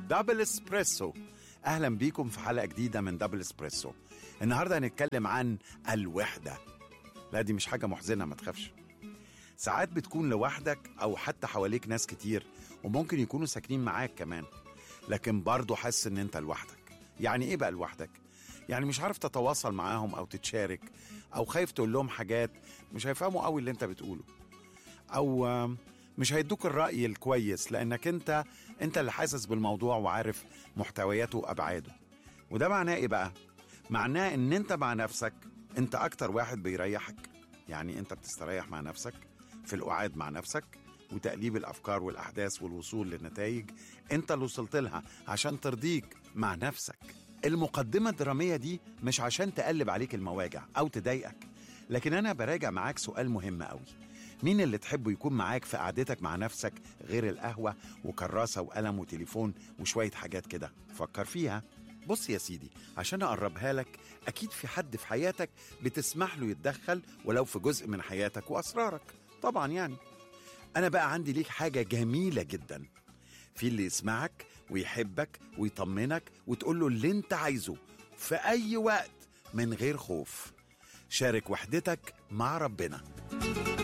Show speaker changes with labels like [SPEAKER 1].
[SPEAKER 1] دبل اسبريسو اهلا بيكم في حلقه جديده من دبل اسبريسو النهارده هنتكلم عن الوحده لا دي مش حاجه محزنه ما تخافش ساعات بتكون لوحدك او حتى حواليك ناس كتير وممكن يكونوا ساكنين معاك كمان لكن برضه حاسس ان انت لوحدك يعني ايه بقى لوحدك يعني مش عارف تتواصل معاهم او تتشارك او خايف تقول لهم حاجات مش هيفهموا قوي اللي انت بتقوله او آم، مش هيدوك الرأي الكويس لأنك أنت أنت اللي حاسس بالموضوع وعارف محتوياته وأبعاده وده معناه إيه بقى؟ معناه إن أنت مع نفسك أنت أكتر واحد بيريحك يعني أنت بتستريح مع نفسك في القعاد مع نفسك وتقليب الأفكار والأحداث والوصول لنتائج أنت اللي وصلت لها عشان ترضيك مع نفسك المقدمة الدرامية دي مش عشان تقلب عليك المواجع أو تضايقك لكن أنا براجع معاك سؤال مهم قوي مين اللي تحبه يكون معاك في قعدتك مع نفسك غير القهوة وكراسة وقلم وتليفون وشوية حاجات كده فكر فيها بص يا سيدي عشان أقربها لك أكيد في حد في حياتك بتسمح له يتدخل ولو في جزء من حياتك وأسرارك طبعا يعني أنا بقى عندي ليك حاجة جميلة جدا في اللي يسمعك ويحبك ويطمنك وتقول له اللي انت عايزه في أي وقت من غير خوف شارك وحدتك مع ربنا